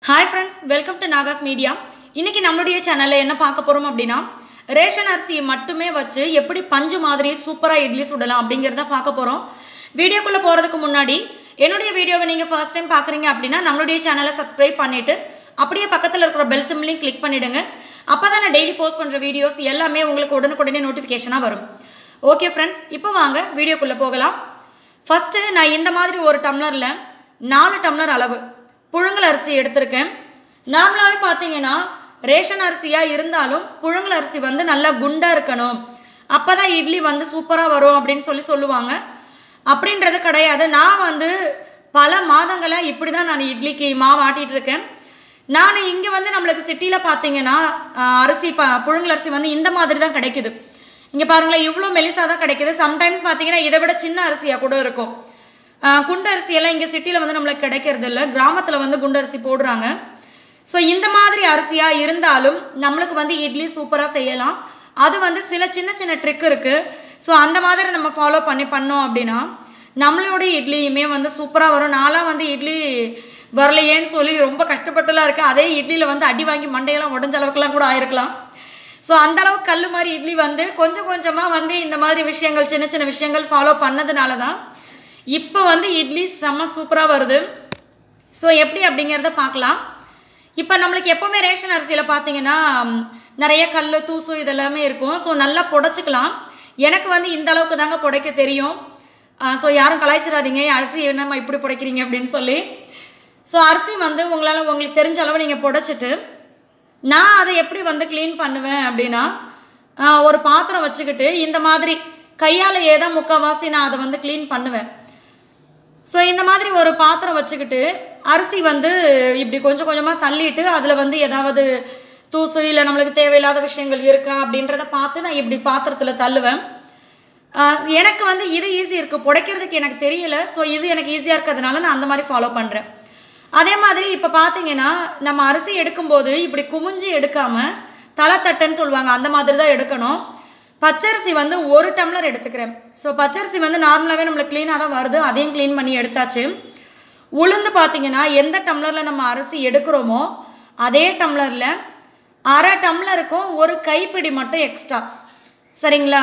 hi friends welcome to நாகாஸ் media இன்னைக்கு நம்மளுடைய சேனலில் என்ன பார்க்க போகிறோம் அப்படின்னா ரேஷன் அரிசியை மட்டுமே வச்சு எப்படி பஞ்சு மாதிரி சூப்பராக இட்லி சுடலாம் அப்படிங்கிறத பார்க்க போகிறோம் வீடியோக்குள்ளே போகிறதுக்கு முன்னாடி என்னுடைய வீடியோவை நீங்கள் ஃபர்ஸ்ட் டைம் பார்க்குறீங்க அப்படின்னா நம்மளுடைய சேனலை சப்ஸ்கிரைப் பண்ணிவிட்டு அப்படியே பக்கத்தில் இருக்கிற பெல் சிம்லையும் கிளிக் பண்ணிவிடுங்க அப்போ தான் நான் டெய்லி போஸ்ட் பண்ணுற வீடியோஸ் எல்லாமே உங்களுக்கு உடனுக்குடனே நோட்டிஃபிகேஷனாக வரும் ஓகே ஃப்ரெண்ட்ஸ் இப்போ வாங்க வீடியோக்குள்ளே போகலாம் ஃபஸ்ட்டு நான் இந்த மாதிரி ஒரு டம்ளரில் நாலு டம்ளர் அளவு புழுங்கல் அரிசி எடுத்திருக்கேன் நார்மலாகவே பார்த்தீங்கன்னா ரேஷன் அரிசியாக இருந்தாலும் புழுங்கல் அரிசி வந்து நல்லா குண்டாக இருக்கணும் அப்போ தான் இட்லி வந்து சூப்பராக வரும் அப்படின்னு சொல்லி சொல்லுவாங்க அப்படின்றது கிடையாது நான் வந்து பல மாதங்களாக இப்படி தான் நான் இட்லிக்கு மாவு ஆட்டிகிட்டு இருக்கேன் நான் இங்கே வந்து நம்மளுக்கு சிட்டியில் பார்த்தீங்கன்னா ஆஹ், அரிசி ப புழுங்கல் அரிசி வந்து இந்த மாதிரி தான் கிடைக்குது இங்கே பாருங்களேன் இவ்வளோ மெலிசாக தான் கிடைக்குது சம்டைம்ஸ் பார்த்தீங்கன்னா இதை விட சின்ன அரிசியாக கூட இருக்கும் ஆஹ், குண்டு அரிசியெல்லாம் இங்கே சிட்டியில் வந்து நம்மளுக்கு கிடைக்கிறது இல்லை கிராமத்தில் வந்து குண்டு அரிசி போடுறாங்க ஸோ இந்த மாதிரி அரிசியாக இருந்தாலும் நம்மளுக்கு வந்து இட்லி சூப்பராக செய்யலாம் அது வந்து சில சின்ன சின்ன ட்ரிக் இருக்குது ஸோ அந்த மாதிரி நம்ம ஃபாலோ பண்ணி பண்ணோம் அப்படின்னா நம்மளோட இட்லியுமே வந்து சூப்பராக வரும் நான்லாம் வந்து இட்லி வரலையேன்னு சொல்லி ரொம்ப கஷ்டப்பட்டுலாம் இருக்கேன் அதே இட்லியில் வந்து அடி வாங்கி மண்டையெல்லாம் உடஞ்ச அளவுக்குலாம் கூட ஆயிருக்கலாம் ஸோ அந்த அளவுக்கு கல் மாதிரி இட்லி வந்து கொஞ்சம் கொஞ்சமாக வந்து இந்த மாதிரி விஷயங்கள் சின்ன சின்ன விஷயங்கள் ஃபாலோ பண்ணதுனால தான் இப்போ வந்து இட்லி செம்ம சூப்பராக வருது ஸோ எப்படி அப்படிங்கிறத பார்க்கலாம் இப்போ நம்மளுக்கு எப்போவுமே ரேஷன் அரிசியில் பார்த்தீங்கன்னா ம், நிறைய கல் தூசு இதெல்லாமே இருக்கும் ஸோ நல்லா புடைச்சிக்கலாம் எனக்கு வந்து இந்த அளவுக்கு தாங்க புடைக்க தெரியும் ஸோ யாரும் கலாய்ச்சிடாதீங்க அரிசி என்னம்மா இப்படி புடைக்கிறீங்க அப்படின்னு சொல்லி ஸோ அரிசி வந்து உங்களால் உங்களுக்கு தெரிஞ்ச அளவு நீங்கள் புடைச்சிட்டு நான் அதை எப்படி வந்து க்ளீன் பண்ணுவேன் அப்படின்னா ஆஹ், ஒரு பாத்திரம் வச்சுக்கிட்டு இந்த மாதிரி கையாலேயே தான் முக்கால்வாசி நான் அதை வந்து க்ளீன் பண்ணுவேன் ஸோ இந்த மாதிரி ஒரு பாத்திரம் வச்சுக்கிட்டு அரிசி வந்து இப்படி கொஞ்சம் கொஞ்சமாக தள்ளிட்டு அதில் வந்து ஏதாவது தூசு இல்லை நம்மளுக்கு தேவையில்லாத விஷயங்கள் இருக்கா அப்படின்றத பார்த்து நான் இப்படி பாத்திரத்தில் தள்ளுவேன் ஆஹ் எனக்கு வந்து இது ஈஸி இருக்குது புடைக்கிறதுக்கு எனக்கு தெரியல ஸோ இது எனக்கு ஈஸியாக இருக்கிறதுனால நான் அந்த மாதிரி ஃபாலோ பண்ணுறேன் அதே மாதிரி இப்போ பார்த்தீங்கன்னா நம்ம அரிசி எடுக்கும்போது இப்படி குமிஞ்சு எடுக்காமல் தலைத்தட்டுன்னு சொல்லுவாங்க அந்த மாதிரி தான் எடுக்கணும் பச்சரிசி வந்து ஒரு டம்ளர் எடுத்துக்கிறேன் ஸோ பச்சரிசி வந்து நார்மலாகவே நம்மளுக்கு க்ளீனாக தான் வருது அதையும் க்ளீன் பண்ணி எடுத்தாச்சு உளுந்து பார்த்தீங்கன்னா எந்த டம்ளரில் நம்ம அரிசி எடுக்கிறோமோ அதே டம்ளரில் அரை டம்ளருக்கும் ஒரு கைப்பிடி மட்டும் எக்ஸ்ட்ரா சரிங்களா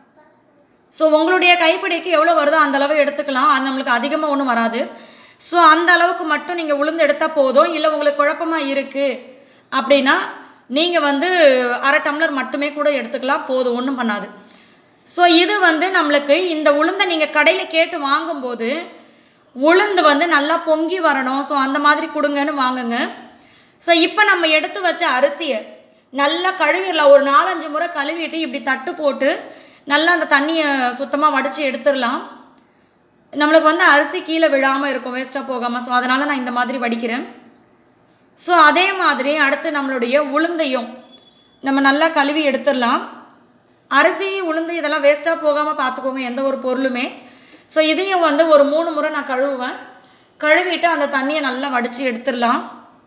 ஸோ உங்களுடைய கைப்பிடிக்கு எவ்வளோ வருதோ அந்த அளவு எடுத்துக்கலாம் அது நம்மளுக்கு அதிகமாக ஒன்றும் வராது ஸோ அந்த அளவுக்கு மட்டும் நீங்கள் உளுந்து எடுத்தால் போதும் இல்லை உங்களுக்கு குழப்பமாக இருக்குது அப்படின்னா நீங்கள் வந்து அரை டம்ளர் மட்டுமே கூட எடுத்துக்கலாம் போதும் ஒன்றும் பண்ணாது ஸோ இது வந்து நம்மளுக்கு இந்த உளுந்தை நீங்கள் கடையில் கேட்டு வாங்கும்போது உளுந்து வந்து நல்லா பொங்கி வரணும் ஸோ அந்த மாதிரி கொடுங்கன்னு வாங்குங்க ஸோ இப்போ நம்ம எடுத்து வச்ச அரிசியை நல்லா கழுவிடலாம் ஒரு நாலஞ்சு முறை கழுவிட்டு இப்படி தட்டு போட்டு நல்லா அந்த தண்ணியை சுத்தமாக வடித்து எடுத்துடலாம் நம்மளுக்கு வந்து அரிசி கீழே விழாமல் இருக்கும் வேஸ்ட்டாக போகாமல் ஸோ அதனால் நான் இந்த மாதிரி வடிக்கிறேன் ஸோ அதே மாதிரி அடுத்து நம்மளுடைய உளுந்தையும் நம்ம நல்லா கழுவி எடுத்துடலாம் அரிசி உளுந்து இதெல்லாம் வேஸ்ட்டாக போகாமல் பார்த்துக்கோங்க எந்த ஒரு பொருளுமே ஸோ இதையும் வந்து ஒரு மூணு முறை நான் கழுவுவேன் கழுவிட்டு அந்த தண்ணியை நல்லா வடித்து எடுத்துடலாம்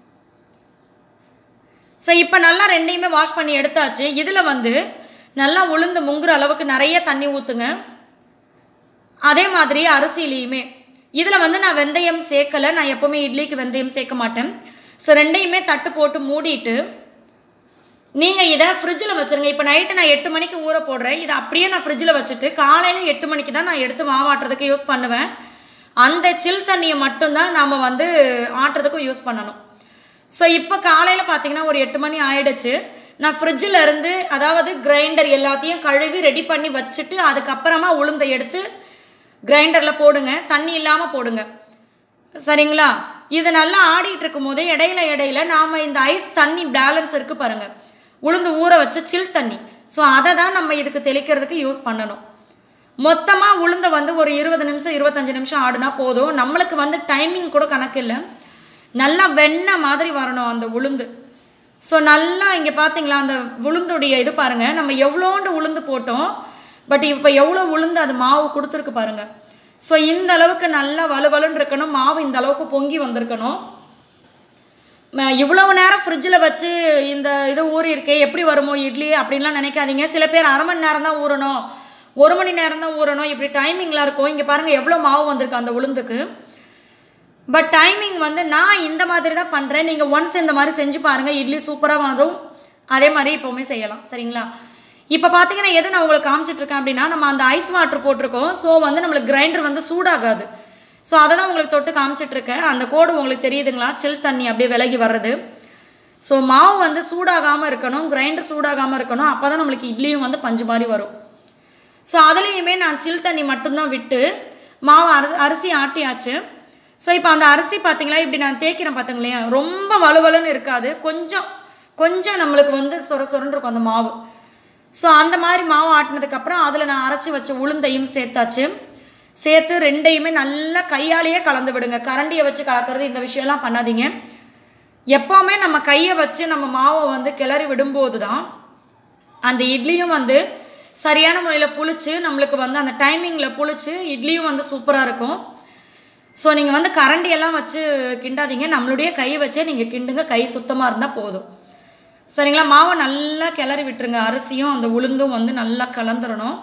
ஸோ இப்போ நல்லா ரெண்டையுமே வாஷ் பண்ணி எடுத்தாச்சு இதில் வந்து நல்லா உளுந்து முங்குற அளவுக்கு நிறைய தண்ணி ஊற்றுங்க அதே மாதிரி அரிசிலையுமே இதில் வந்து நான் வெந்தயம் சேர்க்கலை நான் எப்போவுமே இட்லிக்கு வெந்தயம் சேர்க்க மாட்டேன் ஸோ ரெண்டையுமே தட்டு போட்டு மூடிட்டு நீங்கள் இதை ஃப்ரிட்ஜில் வச்சுருங்க இப்போ நைட்டு நான் எட்டு மணிக்கு ஊற போடுறேன் இதை அப்படியே நான் ஃப்ரிட்ஜில் வச்சுட்டு காலையில் எட்டு மணிக்கு தான் நான் எடுத்து மாவாட்டுறதுக்கு யூஸ் பண்ணுவேன் அந்த சில் தண்ணியை மட்டும்தான் நாம் வந்து ஆட்டுறதுக்கும் யூஸ் பண்ணணும் ஸோ இப்போ காலையில் பார்த்தீங்கன்னா ஒரு எட்டு மணி ஆயிடுச்சு நான் ஃப்ரிட்ஜில் இருந்து அதாவது கிரைண்டர் எல்லாத்தையும் கழுவி ரெடி பண்ணி வச்சுட்டு அதுக்கப்புறமா உளுந்தை எடுத்து கிரைண்டரில் போடுங்க தண்ணி இல்லாமல் போடுங்க சரிங்களா இது நல்லா ஆடிட்டு இருக்கும் போதே இடையில இடையில நாம் இந்த ஐஸ் தண்ணி பேலன்ஸ் இருக்குது பாருங்கள் உளுந்து ஊற வச்ச சில் தண்ணி ஸோ அதை தான் நம்ம இதுக்கு தெளிக்கிறதுக்கு யூஸ் பண்ணணும் மொத்தமாக உளுந்த வந்து ஒரு இருபது நிமிஷம் இருபத்தஞ்சு நிமிஷம் ஆடுனா போதும் நம்மளுக்கு வந்து டைமிங் கூட கணக்கு இல்லை நல்லா வெண்ணெய் மாதிரி வரணும் அந்த உளுந்து ஸோ நல்லா இங்கே பார்த்தீங்களா அந்த உளுந்துடைய இது பாருங்கள் நம்ம எவ்வளோண்டு உளுந்து போட்டோம் பட் இப்போ எவ்வளோ உளுந்து அது மாவு கொடுத்துருக்கு பாருங்கள் ஸோ இந்த அளவுக்கு நல்லா வலுவலுன்னு இருக்கணும் மாவு இந்த அளவுக்கு பொங்கி வந்திருக்கணும் ம- இவ்வளவு நேரம் ஃப்ரிட்ஜில் வச்சு இந்த இது ஊறி இருக்கே எப்படி வருமோ இட்லி அப்படின்லாம் நினைக்காதீங்க சில பேர் அரை மணி நேரம் தான் ஊறணும் ஒரு மணி நேரம் தான் ஊறணும் இப்படி டைமிங்லாம் இருக்கும் இங்கே பாருங்கள் எவ்வளோ மாவு வந்திருக்கு அந்த உளுந்துக்கு பட் டைமிங் வந்து நான் இந்த மாதிரி தான் பண்ணுறேன் நீங்கள் ஒன்ஸ் இந்த மாதிரி செஞ்சு பாருங்கள் இட்லி சூப்பராக வரும் அதே மாதிரி இப்போவுமே செய்யலாம் சரிங்களா இப்போ பார்த்தீங்கன்னா எது நான் உங்களுக்கு காமிச்சிட்ருக்கேன் அப்படின்னா நம்ம அந்த ஐஸ் வாட்டர் போட்டிருக்கோம் ஸோ வந்து நம்மளுக்கு கிரைண்டர் வந்து சூடாகாது ஸோ அதை தான் உங்களுக்கு தொட்டு காமிச்சிட்ருக்கேன் அந்த கோடு உங்களுக்கு தெரியுதுங்களா சில் தண்ணி அப்படியே விலகி வர்றது ஸோ மாவு வந்து சூடாகாமல் இருக்கணும் கிரைண்டர் சூடாகாமல் இருக்கணும் அப்போ தான் நம்மளுக்கு இட்லியும் வந்து பஞ்சு மாதிரி வரும் ஸோ அதுலேயுமே நான் சில் தண்ணி மட்டும்தான் விட்டு மாவு அரி அரிசி ஆட்டியாச்சு ஸோ இப்போ அந்த அரிசி பார்த்தீங்களா இப்படி நான் தேய்க்கிறேன் பார்த்துங்களேன் ரொம்ப வலுவலுன்னு இருக்காது கொஞ்சம் கொஞ்சம் நம்மளுக்கு வந்து சொர சொரன்னு இருக்கும் அந்த மாவு ஸோ அந்த மாதிரி மாவு ஆட்டினதுக்கப்புறம் அதில் நான் அரைச்சி வச்ச உளுந்தையும் சேர்த்தாச்சு சேர்த்து ரெண்டையுமே நல்லா கையாலேயே கலந்து விடுங்க கரண்டியை வச்சு கலக்கிறது இந்த விஷயம்லாம் பண்ணாதீங்க எப்போவுமே நம்ம கையை வச்சு நம்ம மாவை வந்து கிளறி விடும்போது தான் அந்த இட்லியும் வந்து சரியான முறையில் புளிச்சு நம்மளுக்கு வந்து அந்த டைமிங்கில் புளிச்சு இட்லியும் வந்து சூப்பராக இருக்கும் ஸோ நீங்கள் வந்து கரண்டியெல்லாம் வச்சு கிண்டாதீங்க நம்மளுடைய கையை வச்சே நீங்கள் கிண்டுங்க கை சுத்தமாக இருந்தால் போதும் சரிங்களா மாவை நல்லா கிளறி விட்டுருங்க அரிசியும் அந்த உளுந்தும் வந்து நல்லா கலந்துடணும்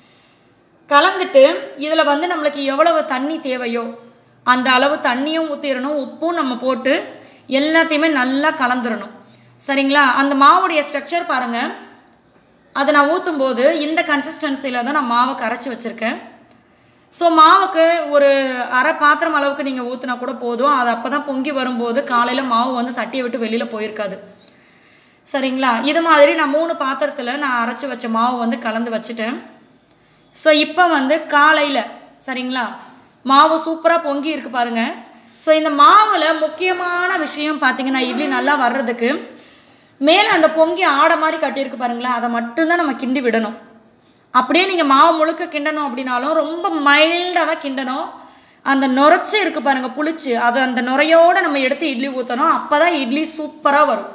கலந்துட்டு இதில் வந்து நம்மளுக்கு எவ்வளவு தண்ணி தேவையோ அந்த அளவு தண்ணியும் ஊற்றிடணும் உப்பும் நம்ம போட்டு எல்லாத்தையுமே நல்லா கலந்துடணும் சரிங்களா அந்த மாவுடைய ஸ்ட்ரக்சர் பாருங்கள் அதை நான் ஊற்றும் போது இந்த கன்சிஸ்டன்சியில் தான் நான் மாவை கரைச்சி வச்சுருக்கேன் ஸோ மாவுக்கு ஒரு அரை பாத்திரம் அளவுக்கு நீங்கள் ஊற்றினா கூட போதும் அது அப்போ தான் பொங்கி வரும்போது காலையில் மாவு வந்து சட்டியை விட்டு வெளியில் போயிருக்காது சரிங்களா இது மாதிரி நான் மூணு பாத்திரத்தில் நான் அரைச்சி வச்ச மாவு வந்து கலந்து வச்சுட்டேன் ஸோ இப்போ வந்து காலையில் சரிங்களா மாவு சூப்பராக பொங்கி இருக்கு பாருங்கள் ஸோ இந்த மாவில் முக்கியமான விஷயம் பார்த்தீங்கன்னா இட்லி நல்லா வர்றதுக்கு மேலே அந்த பொங்கி ஆடை மாதிரி கட்டியிருக்கு பாருங்களேன் அதை மட்டும்தான் நம்ம கிண்டி விடணும் அப்படியே நீங்கள் மாவு முழுக்க கிண்டணும் அப்படின்னாலும் ரொம்ப மைல்டாக தான் கிண்டணும் அந்த நுரைச்சி இருக்குது பாருங்கள் புளிச்சு அது அந்த நுரையோடு நம்ம எடுத்து இட்லி ஊற்றணும் அப்போ தான் இட்லி சூப்பராக வரும்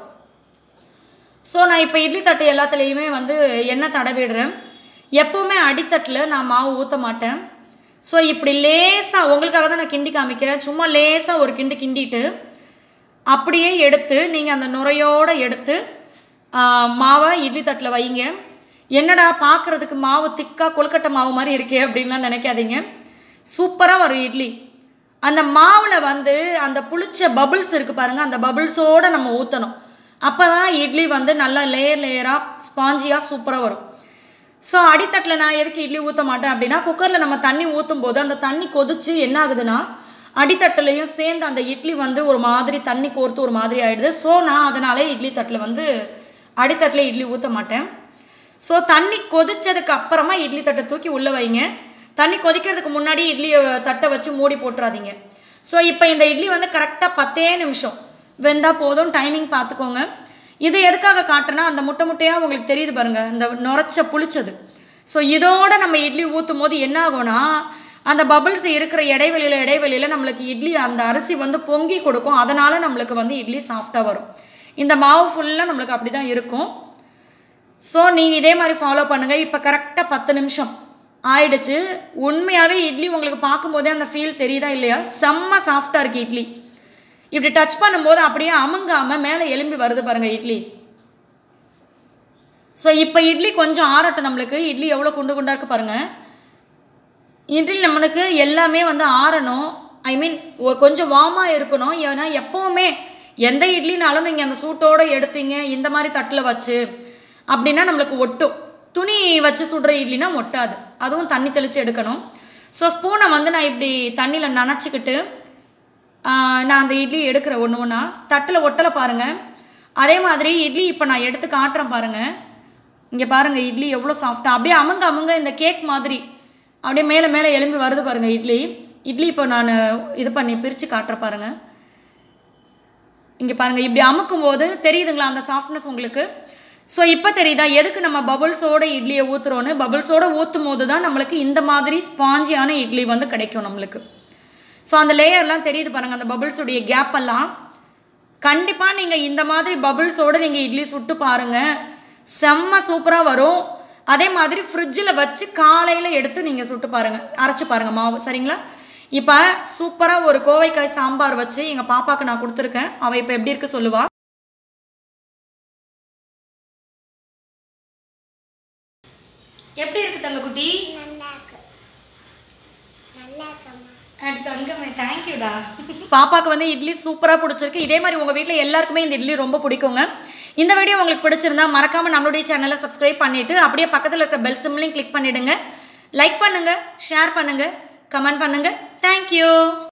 ஸோ நான் இப்போ இட்லி தட்டு எல்லாத்துலேயுமே வந்து எண்ணெய் தடவிடுறேன் எப்போவுமே அடித்தட்டில் நான் மாவு ஊற்ற மாட்டேன் ஸோ இப்படி லேசாக உங்களுக்காக தான் நான் கிண்டி காமிக்கிறேன் சும்மா லேசாக ஒரு கிண்டு கிண்டிட்டு அப்படியே எடுத்து நீங்கள் அந்த நுரையோடு எடுத்து ஆ, மாவை இட்லி தட்டில் வைங்க என்னடா பார்க்குறதுக்கு மாவு திக்காக கொழுக்கட்டை மாவு மாதிரி இருக்கே அப்படின்லாம் நினைக்காதீங்க சூப்பராக வரும் இட்லி அந்த மாவில் வந்து அந்த புளிச்ச பபிள்ஸ் இருக்குது பாருங்கள் அந்த பபிள்ஸோடு நம்ம ஊற்றணும் அப்போ தான் இட்லி வந்து நல்லா லேயர் லேயராக ஸ்பாஞ்சியாக சூப்பராக வரும் ஸோ அடித்தட்டில் நான் எதுக்கு இட்லி ஊற்ற மாட்டேன் அப்படின்னா குக்கரில் நம்ம தண்ணி ஊற்றும் போது அந்த தண்ணி கொதிச்சு என்ன ஆகுதுன்னா அடித்தட்டுலையும் சேர்ந்து அந்த இட்லி வந்து ஒரு மாதிரி தண்ணி கோர்த்து ஒரு மாதிரி ஆகிடுது ஸோ நான் அதனாலே இட்லி தட்டில் வந்து அடித்தட்டில் இட்லி ஊற்ற மாட்டேன் ஸோ தண்ணி கொதிச்சதுக்கு அப்புறமா இட்லி தட்டை தூக்கி உள்ளே வைங்க தண்ணி கொதிக்கிறதுக்கு முன்னாடி இட்லி தட்டை வச்சு மூடி போட்டுறாதீங்க ஸோ இப்போ இந்த இட்லி வந்து கரெக்டாக பத்தே நிமிஷம் வெந்தால் போதும் டைமிங் பார்த்துக்கோங்க இது எதுக்காக காட்டுறேன்னா அந்த முட்டை முட்டையாக உங்களுக்கு தெரியுது பாருங்கள் இந்த நுரைச்ச புளிச்சது ஸோ இதோட நம்ம இட்லி ஊற்றும் போது என்ன ஆகும்னா அந்த பபிள்ஸ் இருக்கிற இடைவெளியில் இடைவெளியில் நம்மளுக்கு இட்லி அந்த அரிசி வந்து பொங்கி கொடுக்கும் அதனால் நம்மளுக்கு வந்து இட்லி சாஃப்டாக வரும் இந்த மாவு ஃபுல்லாக நம்மளுக்கு அப்படி தான் இருக்கும் ஸோ நீங்கள் இதே மாதிரி ஃபாலோ பண்ணுங்கள் இப்போ கரெக்டாக பத்து நிமிஷம் ஆயிடுச்சு உண்மையாகவே இட்லி உங்களுக்கு பார்க்கும்போதே அந்த ஃபீல் தெரியுதா இல்லையா செம்ம சாஃப்டாக இருக்குது இட்லி இப்படி டச் பண்ணும்போது அப்படியே அமுங்காமல் மேலே எலும்பி வருது பாருங்கள் இட்லி ஸோ இப்போ இட்லி கொஞ்சம் ஆறட்டும் நம்மளுக்கு இட்லி எவ்வளோ குண்டு குண்டாக இருக்குது பாருங்கள் இட்லி நம்மளுக்கு எல்லாமே வந்து ஆறணும் ஐ மீன் ஒரு கொஞ்சம் வார்மாக இருக்கணும் ஏன்னா எப்போவுமே எந்த இட்லினாலும் நீங்கள் அந்த சூட்டோடு எடுத்தீங்க இந்த மாதிரி தட்டில் வச்சு அப்படின்னா நம்மளுக்கு ஒட்டும் துணி வச்சு சுடுற இட்லினா ஒட்டாது அதுவும் தண்ணி தெளித்து எடுக்கணும் ஸோ ஸ்பூனை வந்து நான் இப்படி தண்ணியில் நனைச்சிக்கிட்டு ஆஹ், நான் அந்த இட்லி எடுக்கிறேன் ஒன்று ஒன்றா தட்டில் ஒட்டலை பாருங்கள் அதே மாதிரி இட்லி இப்போ நான் எடுத்து காட்டுறேன் பாருங்கள் இங்கே பாருங்கள் இட்லி எவ்வளோ சாஃப்டாக அப்படியே அமுங்க அமுங்க இந்த கேக் மாதிரி அப்படியே மேலே மேலே எலும்பி வருது பாருங்கள் இட்லி இட்லி இப்போ நான் இது பண்ணி பிரித்து காட்டுறேன் பாருங்கள் இங்கே பாருங்கள் இப்படி அமுக்கும் போது தெரியுதுங்களா அந்த சாஃப்ட்னஸ் உங்களுக்கு ஸோ இப்போ தெரியுதா எதுக்கு நம்ம பபுள்ஸோட இட்லியை ஊற்றுறோன்னு பபுள்ஸோட ஊற்றும் போது தான் நம்மளுக்கு இந்த மாதிரி ஸ்பாஞ்சியான இட்லி வந்து கிடைக்கும் நம்மளுக்கு ஸோ அந்த லேயர்லாம் தெரியுது பாருங்கள் அந்த பபுள்ஸுடைய கேப் எல்லாம் கண்டிப்பாக நீங்கள் இந்த மாதிரி பபுள்ஸோடு நீங்கள் இட்லி சுட்டு பாருங்கள் செம்ம சூப்பராக வரும் அதே மாதிரி ஃப்ரிட்ஜில் வச்சு காலையில் எடுத்து நீங்கள் சுட்டு பாருங்கள் அரைச்சி பாருங்கள் மாவு சரிங்களா இப்போ சூப்பராக ஒரு கோவைக்காய் சாம்பார் வச்சு எங்கள் பாப்பாவுக்கு நான் கொடுத்துருக்கேன் அவள் இப்போ எப்படி இருக்கு சொல்லுவா எப்படி இருக்கு தங்க குட்டி நல்லா இருக்கு நல்லா இருக்கம்மா அடி தங்கமே தேங்க்யூடா பாப்பாவுக்கு வந்து இட்லி சூப்பராக பிடிச்சிருக்கு இதே மாதிரி உங்கள் வீட்டில் எல்லாருக்குமே இந்த இட்லி ரொம்ப பிடிக்குங்க இந்த வீடியோ உங்களுக்கு பிடிச்சிருந்தா மறக்காமல் நம்மளுடைய சேனலை சப்ஸ்கிரைப் பண்ணிவிட்டு அப்படியே பக்கத்தில் இருக்கிற பெல் சிம்லையும் கிளிக் பண்ணிவிடுங்க லைக் பண்ணுங்கள் ஷேர் பண்ணுங்கள் கமெண்ட் பண்ணுங்கள் தேங்க்யூ